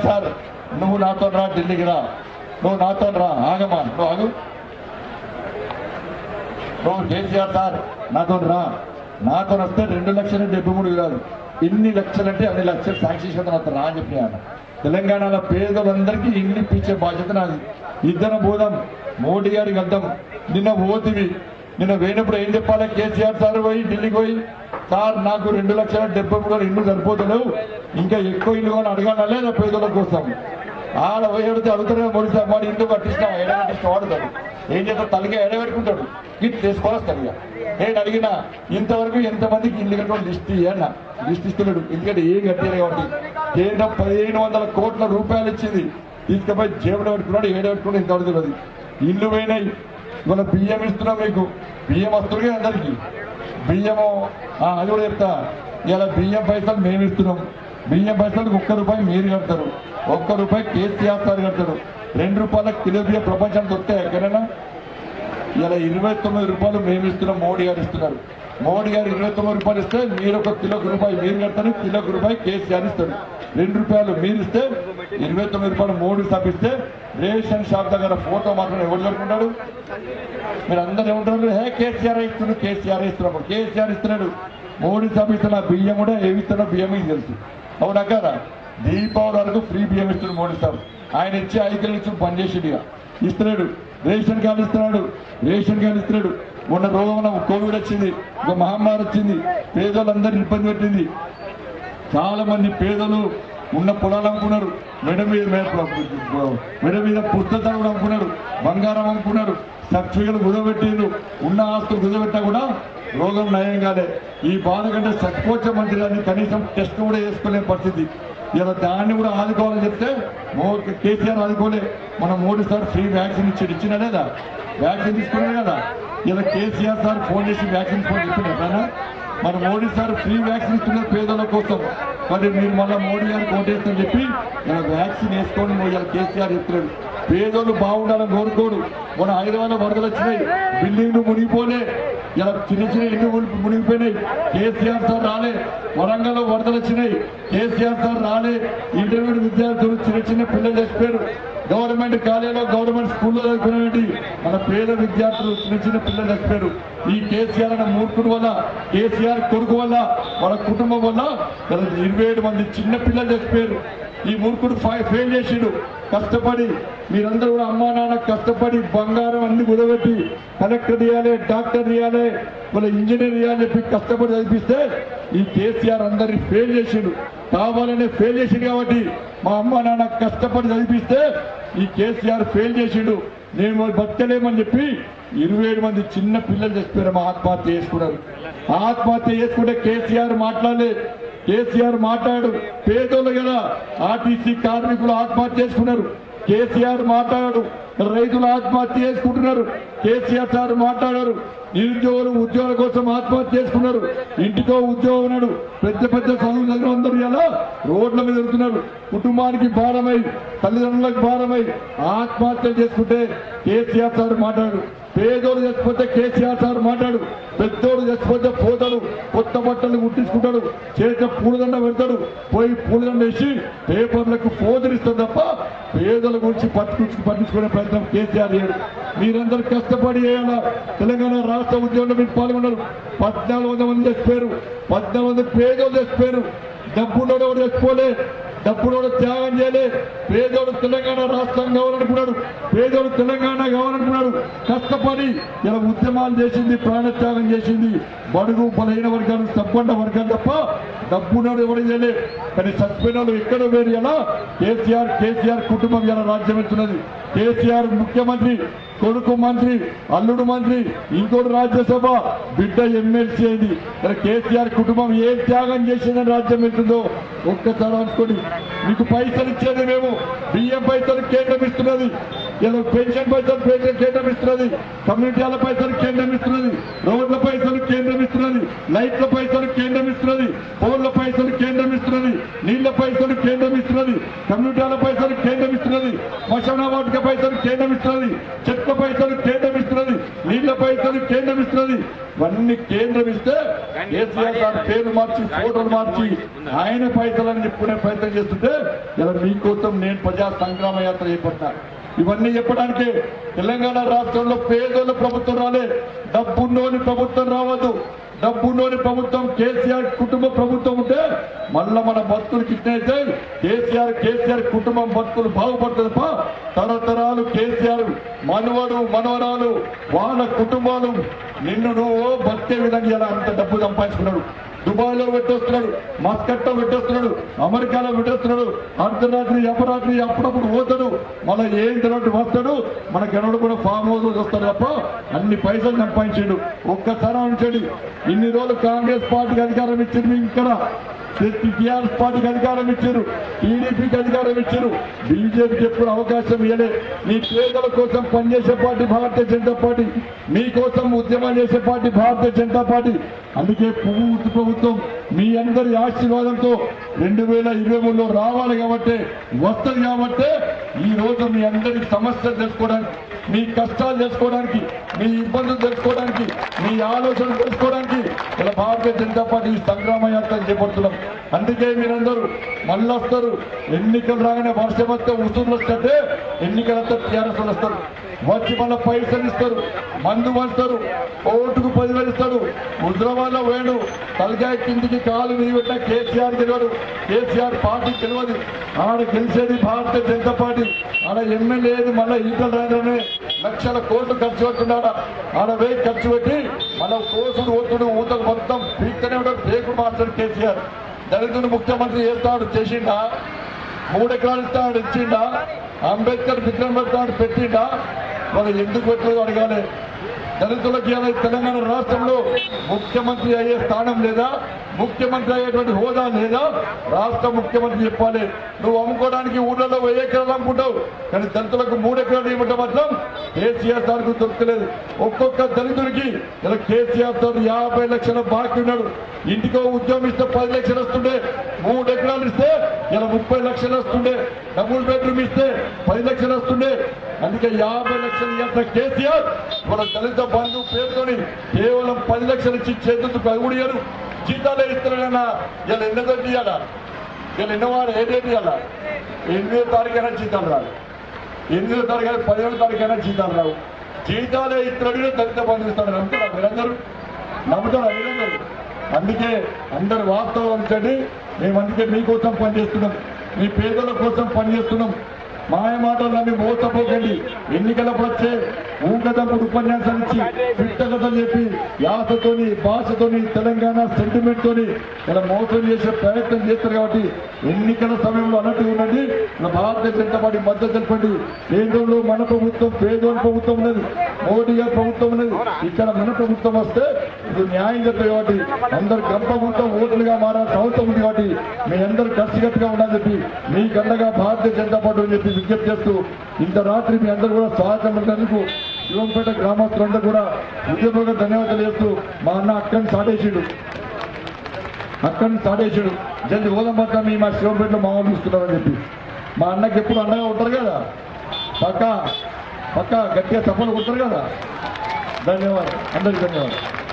sir నువ్వు నాతో రా ఢిల్లీకి రా నువ్వు నాతో రా ఆగమా నువ్వు ఆగు నువ్వు కేసీఆర్ సార్ నాతో రా నాతో వస్తే రెండు లక్షల డెబ్బై మూడు వేలు ఇన్ని లక్షలు అంటే అన్ని లక్షలు సాక్షి నాతో రా అని చెప్పి ఆయన తెలంగాణలో పేదలందరికీ ఇల్లు ఇప్పించే బాధ్యత నాది ఇద్దరం పోదాం మోడీ గారికి అర్థం నిన్న పోతివి నిన్న పోయినప్పుడు ఏం చెప్పాలి కేసీఆర్ సార్ పోయి ఢిల్లీకి పోయి సార్ నాకు రెండు లక్షల డెబ్బై మూడు వేలు ఇల్లు సరిపోతలేవు ఇంకా ఎక్కువ ఇల్లు కొని అడగాలా లేదా పేదల కోసం ఆడ పోయి అడిగితే అడుగుతారే మోడీ సార్ వాడు ఇల్లు కట్టిస్తాం ఎడ కట్టిస్తాం వాడుతాడు ఏం చేస్తాడు తలగా ఎడబెట్టుకుంటాడు గిట్ తీసుకొని వస్తాడు ఇక నేను అడిగినా ఇంతవరకు ఎంతమందికి ఇల్లు కట్టడం లిస్ట్ ఇయ్యన్న లిస్ట్ ఇస్తున్నాడు ఎందుకంటే ఏం కట్టలేదు కాబట్టి కేంద్రం పదిహేను వందల కోట్ల రూపాయలు ఇచ్చింది తీసుకుపోయి జేబులో పెట్టుకున్నాడు ఏడ పెట్టుకున్నాడు ఇంతవరకు తెలియదు ఇల్లు పోయినాయి ఇవాళ బియ్యం ఇస్తున్నాం మీకు బియ్యం వస్తుంది అందరికీ బియ్యము ఆ, అది కూడా చెప్తా ఇలా బియ్యం పైసలు మేము ఇస్తున్నాం బియ్యం పైసలకు ఒక్క రూపాయి మీరు కడతారు ఒక్క రూపాయి కేసీఆర్ సార్ కడతారు రెండు రూపాయల కిలో బియ్యం ప్రపంచం దొరుకుతాయి ఎక్కడైనా ఇలా ఇరవై తొమ్మిది రూపాయలు మేము ఇస్తున్నాం మోడీ గారు ఇస్తున్నారు మోడీ గారు ఇరవై తొమ్మిది రూపాయలు ఇస్తే మీరు ఒక కిలోకి రూపాయి మీరు కడతారు కిలోకి రూపాయి కేసీఆర్ ఇస్తాడు రెండు రూపాయలు మీరు ఇస్తే ఇరవై తొమ్మిది రూపాయలు మోడీ తప్పిస్తే రేషన్ షాప్ దగ్గర ఫోటో మాత్రం ఎవరు జరుపుకుంటాడు మీరు అందరూ ఏమంటారు హే కేసీఆర్ ఇస్తున్నాడు కేసీఆర్ ఇస్తున్నాడు కేసీఆర్ ఇస్తున్నాడు మోడీ సభ ఇస్తున్న బియ్యం కూడా ఏమి ఇస్తున్నా బియ్యం మీకు తెలుసు అవునా కదా దీపావళి వరకు ఫ్రీ బియ్యం ఇస్తున్నాడు మోడీ సాబ్ ఆయన ఇచ్చే ఐదు ఇచ్చి పనిచేసిండు ఇక ఇస్తున్నాడు రేషన్ కార్డు ఇస్తున్నాడు రేషన్ కార్డు ఇస్తున్నాడు మొన్న రోగం కోవిడ్ వచ్చింది ఒక మహమ్మారి వచ్చింది పేదోళ్ళందరినీ ఇబ్బంది పెట్టింది చాలా మంది పేదలు ఉన్న పొలాలు అమ్ముకున్నారు మెడ మీద మెడ మీద పుస్తకాలు కూడా అమ్ముకున్నారు బంగారం అమ్ముకున్నారు సర్టిఫికెట్ కుదబెట్టిండ్రు ఉన్న ఆస్తులు కుదబెట్టా కూడా రోగం నయం కాలే ఈ బాధ కంటే చచ్చిపోచ్చే మంచిది అని కనీసం టెస్ట్ కూడా చేసుకోలేని పరిస్థితి ఇలా దాన్ని కూడా ఆదుకోవాలని చెప్తే మో కేసీఆర్ ఆదుకోలే మన మోడీ సార్ ఫ్రీ వ్యాక్సిన్ ఇచ్చి ఇచ్చినా లేదా వ్యాక్సిన్ తీసుకున్నాడు కదా ఇలా కేసీఆర్ సార్ ఫోన్ చేసి వ్యాక్సిన్ ఫోన్ చెప్తున్నారు మన మోడీ సార్ ఫ్రీ వ్యాక్సిన్ ఇస్తున్నారు పేదల కోసం మరి మీరు మళ్ళీ మోడీ గారికి ఓటేస్తారని చెప్పి ఇలా వ్యాక్సిన్ వేసుకోండి నువ్వు ఇలా కేసీఆర్ చెప్తున్నాడు పేదోళ్ళు బాగుండాలని కోరుకోడు మన హైదరాబాద్ వరదలు వచ్చినాయి బిల్డింగ్లు మునిగిపోలే ఇలా చిన్న చిన్న ఇల్లు ముని- మునిగిపోయినాయి కేసీఆర్ సార్ రాలే వరంగల్లో వరదలు వచ్చినాయి కేసీఆర్ సార్ రాలే ఇంటర్మీడియట్ విద్యార్థులు చిన్న చిన్న పిల్లలు చచ్చిపోయారు గవర్నమెంట్ కాలేజీలో గవర్నమెంట్ స్కూల్లో చదువుకునేటువంటి మన పేద విద్యార్థులు చిన్న చిన్న పిల్లలు చచ్చిపోయారు ఈ కేసీఆర్ అనే మూర్ఖుడు వల్ల కేసీఆర్ కొడుకు వల్ల వాళ్ళ కుటుంబం వల్ల ఇలా ఇరవై ఏడు మంది చిన్న పిల్లలు చచ్చిపోయారు ఈ మూర్ఖుడు ఫై- ఫెయిల్ చేసిండు కష్టపడి మీరందరూ కూడా అమ్మా నాన్న కష్టపడి బంగారం అన్ని కుదబెట్టి కలెక్టర్ ఇవ్వాలి డాక్టర్ ఇవ్వాలి వాళ్ళ ఇంజనీర్ ఇవ్వాలని చెప్పి కష్టపడి చదివిస్తే ఈ కేసీఆర్ అందరినీ ఫెయిల్ చేసిండు కావాలనే ఫెయిల్ చేసిండు కాబట్టి మా అమ్మ నాన్న కష్టపడి చదివిస్తే ఈ కేసీఆర్ ఫెయిల్ చేసిండు నేను మరి బతకలేమని చెప్పి ఇరవై ఏడు మంది చిన్న పిల్లలు చచ్చిపోయారు మా ఆత్మహత్య చేసుకున్నారు ఆత్మహత్య చేసుకుంటే కేసీఆర్ మాట్లాడలే కేసీఆర్ మాట్లాడు పేదోళ్ళు కదా ఆర్టీసీ కార్మికులు ఆత్మహత్య చేసుకున్నారు కేసీఆర్ మాట్లాడాడు రైతులు ఆత్మహత్య చేసుకుంటున్నారు కేసీఆర్ సార్ మాట్లాడారు నిరుద్యోగులు ఉద్యోగాల కోసం ఆత్మహత్య చేసుకున్నారు ఇంటికో ఉద్యోగం ఉన్నాడు పెద్ద పెద్ద చదువులు చదివిన అందరూ ఎలా రోడ్ల మీద వెళ్తున్నారు కుటుంబానికి భారమై తల్లిదండ్రులకు భారమై ఆత్మహత్య చేసుకుంటే కేసీఆర్ సార్ మాట్లాడు పేదోడు చచ్చిపోతే కేసీఆర్ సార్ మాట్లాడు పెద్దోడు చచ్చిపోతే పోతాడు కొత్త బట్టలు కుట్టించుకుంటాడు చేతిలో పూలదండ పెడతాడు పోయి పూలదండ వేసి పేపర్లకు పోదరిస్తాడు తప్ప పేదల గురించి పట్టించు పట్టించుకునే ప్రయత్నం కేసీఆర్ చేయడు మీరందరూ కష్టపడి చేయాలా తెలంగాణ రాష్ట్ర ఉద్యోగంలో మీరు పాల్గొన్నారు పద్నాలుగు వందల మంది చచ్చిపోయారు పద్నాలుగు వందల పేదోళ్ళు చచ్చిపోయారు డబ్బున్నోడు ఎవడు చచ్చిపోలే డబ్బునోడు త్యాగం చేయలే పేదోడు తెలంగాణ రాష్ట్రం కావాలనుకున్నాడు పేదోడు తెలంగాణ కావాలనుకున్నాడు కష్టపడి ఇలా ఉద్యమాలు చేసింది ప్రాణత్యాగం చేసింది బడుగు బలహీన వర్గాలు సంపన్న వర్గాలు తప్ప డబ్బునోడు ఎవరు చేయలే కానీ చచ్చిపోయిన వాళ్ళు ఎక్కడ వేరు ఎలా కేసీఆర్ కేసీఆర్ కుటుంబం ఇలా రాజ్యం ఎత్తున్నది కేసీఆర్ ముఖ్యమంత్రి కొడుకు మంత్రి అల్లుడు మంత్రి ఇంకోటి రాజ్యసభ బిడ్డ ఎమ్మెల్సీ అయింది మరి కేసీఆర్ కుటుంబం ఏం త్యాగం చేసిందని రాజ్యం వెళ్తుందో ఒక్కసారి అనుకోండి మీకు పైసలు ఇచ్చేది మేము బియ్యం పైసలు కేంద్రం ఇస్తున్నది ఇలా పెన్షన్ పైసలు పెన్షన్ కేంద్రం ఇస్తున్నది కమ్యూనిటీల పైసలు కేంద్రం ఇస్తున్నది రోడ్ల పైసలు కేంద్రం ఇస్తున్నది లైట్ల పైసలు కేంద్రం ఇస్తున్నది పోల్ల పైసలు కేంద్రం ఇస్తున్నది నీళ్ల పైసలు కేంద్రం ఇస్తున్నది కమ్యూనిటీల పైసలు కేంద్రం ఇస్తున్నది శ్మశాన వాటిక పైసలు కేంద్రం ఇస్తున్నది చెట్ల పైసలు కేంద్రం ఇస్తున్నది నీళ్ల పైసలు కేంద్రం ఇస్తున్నది ఇవన్నీ కేంద్రం ఇస్తే కేసీఆర్ సార్ పేరు మార్చి ఫోటోలు మార్చి ఆయన పైసలని చెప్పుకునే ప్రయత్నం చేస్తుంటే ఇలా మీకోసం నేను ప్రజా సంగ్రామ యాత్ర చేపట్టినా ఇవన్నీ చెప్పడానికి తెలంగాణ రాష్ట్రంలో పేదోళ్ళ ప్రభుత్వం రాలే డబ్బున్నోని ప్రభుత్వం రావద్దు డబ్బున్నోని ప్రభుత్వం కేసీఆర్ కుటుంబ ప్రభుత్వం ఉంటే మళ్ళా మన భక్తులు కిట్నైతే కేసీఆర్ కేసీఆర్ కుటుంబం భక్తులు బాగుపడుతుంది తప్ప తరతరాలు కేసీఆర్ మనవడు మనవరాలు వాళ్ళ కుటుంబాలు నిన్ను నువ్వు బతికే విధంగా ఇలా అంత డబ్బు సంపాదించుకున్నాడు దుబాయ్ లో పెట్టేస్తున్నాడు మస్కట్లో పెట్టేస్తున్నాడు అమెరికాలో పెట్టేస్తున్నాడు అర్ధరాత్రి అపరాత్రి అప్పుడప్పుడు పోతాడు మళ్ళీ ఏం తినట్టు వస్తాడు మనకి ఎన్నడూ కూడా ఫామ్ హౌస్ వస్తాడు తప్ప అన్ని పైసలు సంపాదించాడు ఒక్కసారి ఉంచండి ఇన్ని రోజులు కాంగ్రెస్ పార్టీకి అధికారం ఇచ్చింది ఇక్కడ టీఆర్ఎస్ పార్టీకి అధికారం ఇచ్చారు టీడీపీకి అధికారం ఇచ్చారు బీజేపీకి ఎప్పుడు అవకాశం ఇవ్వలే మీ పేదల కోసం పనిచేసే పార్టీ భారతీయ జనతా పార్టీ మీకోసం ఉద్యమం చేసే పార్టీ భారతీయ జనతా పార్టీ అందుకే పూర్తి ప్రభుత్వం మీ అందరి ఆశీర్వాదంతో రెండు వేల ఇరవై మూడులో రావాలి కాబట్టి వస్తుంది కాబట్టి ఈ రోజు మీ అందరి సమస్యలు తెలుసుకోవడానికి మీ కష్టాలు తెలుసుకోవడానికి మీ ఇబ్బందులు తెలుసుకోవడానికి మీ ఆలోచనలు తెలుసుకోవడానికి ఇలా భారతీయ జనతా పార్టీ ఈ సంగ్రామ యాత్ర చేపడుతున్నాం అందుకే మీరందరూ మళ్ళీ వస్తారు ఎన్నికలు రాగానే వర్షం వస్తే ఉసురులు వస్తే ఎన్నికలంతా టీఆర్ఎస్ వాళ్ళు వస్తారు వచ్చి మళ్ళీ పైసలు ఇస్తారు మందు పంచుతారు ఓటుకు పదివేలు ఇస్తాడు హుజరాబాద్లో వేడు తలకాయ కిందికి కాలు మీద పెట్టిన కేసీఆర్ గెలవడు కేసీఆర్ పార్టీ గెలవదు ఆడ గెలిచేది భారతీయ జనతా పార్టీ ఆడ ఎమ్మెల్యే ఏది మళ్ళీ ఈటల రాజనే లక్షల కోట్లు ఖర్చు పెట్టున్నాడా ఆడ వేయి ఖర్చు పెట్టి మన కోసుడు ఓటుడు ఊతలు మొత్తం పీక్తనే ఉంటాడు పేకుడు మాస్టర్ కేసీఆర్ దళితుడు ముఖ్యమంత్రి చేస్తాడు చేసిండా మూడు ఎకరాలు ఇస్తాడు ఇచ్చిండా అంబేద్కర్ విగ్రహం పెడతాడు పెట్టిండా మరి ఎందుకు పెట్టలేదు అడగాలి దళితులకి ఇలా తెలంగాణ రాష్ట్రంలో ముఖ్యమంత్రి అయ్యే స్థానం లేదా ముఖ్యమంత్రి అయ్యేటువంటి హోదా లేదా రాష్ట్ర ముఖ్యమంత్రి చెప్పాలి నువ్వు అమ్ముకోవడానికి ఊళ్ళలో వెయ్యి ఎకరాలు అమ్ముకుంటావు కానీ దళితులకు మూడు ఎకరాలు ఇవ్వటం మాత్రం కేసీఆర్ సార్కు దొరకలేదు ఒక్కొక్క దళితుడికి ఇలా కేసీఆర్ సార్ యాభై లక్షల బాకీ ఉన్నాడు ఇంటికో ఉద్యోగం ఇస్తే పది లక్షలు వస్తుండే మూడు ఎకరాలు ఇస్తే ఇలా ముప్పై లక్షలు వస్తుండే డబుల్ బెడ్రూమ్ ఇస్తే పది లక్షలు వస్తుండే అందుకే యాభై లక్షలు ఇవ్వాల్సిన కేసీఆర్ మన దళిత బంధు పేరుతోని కేవలం పది లక్షలు ఇచ్చి చేతులకు అది కూడా ఇయ్యరు జీతాలే ఇస్తున్నాడన్నా ఇలా ఎన్నదో ఇయ్యాలా ఇలా ఎన్నవారు ఏ డేట్ ఇవ్వాలా ఎనిమిదో తారీఖైనా జీతాలు రాదు ఎనిమిదో తారీఖు అయినా పదిహేడో తారీఖైనా జీతాలు రావు జీతాలే ఇస్తున్నాడు దళిత బంధు ఇస్తాడు నమ్ముతారా మీరందరూ నమ్ముతారా మీరందరూ అందుకే అందరు వాస్తవం ఉంచండి మేము అందుకే మీకోసం పనిచేస్తున్నాం మీ పేదల కోసం పనిచేస్తున్నాం మాయ మాటలు నమ్మి మోసపోకండి ఎన్నికలప్పుడు వచ్చే ఊకదప్పుడు ఉపన్యాసాలు ఇచ్చి పిట్టకథలు చెప్పి యాసతోని భాషతోని తెలంగాణ సెంటిమెంట్ తోని ఇలా మోసం చేసే ప్రయత్నం చేస్తారు కాబట్టి ఎన్నికల సమయంలో అన్నట్టు ఉండండి ఇలా భారతీయ జనతా పార్టీ మద్దతు తెలపండి కేంద్రంలో మన ప్రభుత్వం పేదోని ప్రభుత్వం ఉన్నది మోడీ గారి ప్రభుత్వం ఉన్నది ఇక్కడ మన ప్రభుత్వం వస్తే ఇది న్యాయం జరుగుతుంది కాబట్టి అందరు గంప ప్రభుత్వం ఓట్లుగా మారాల్సిన అవసరం ఉంది కాబట్టి మీ అందరూ కలిసికట్టుగా ఉండాలని చెప్పి మీకు అండగా భారతీయ జనతా పార్టీ అని చెప్పి విజ్ఞప్తి చేస్తూ ఇంత రాత్రి మీ అందరూ కూడా స్వాగతం పలికినందుకు శివంపేట గ్రామస్తులందరూ కూడా ఉద్యమంగా ధన్యవాదాలు చేస్తూ మా అన్న అక్కడిని సాటేసాడు అక్కడిని సాటేసాడు జల్ది ఓదం మీ మా శివంపేటలో మా వాళ్ళు చూస్తున్నారని చెప్పి మా అన్నకి ఎప్పుడు అండగా ఉంటారు కదా పక్క పక్క గట్టిగా తప్పలు కొడతారు కదా ధన్యవాదాలు అందరికీ ధన్యవాదాలు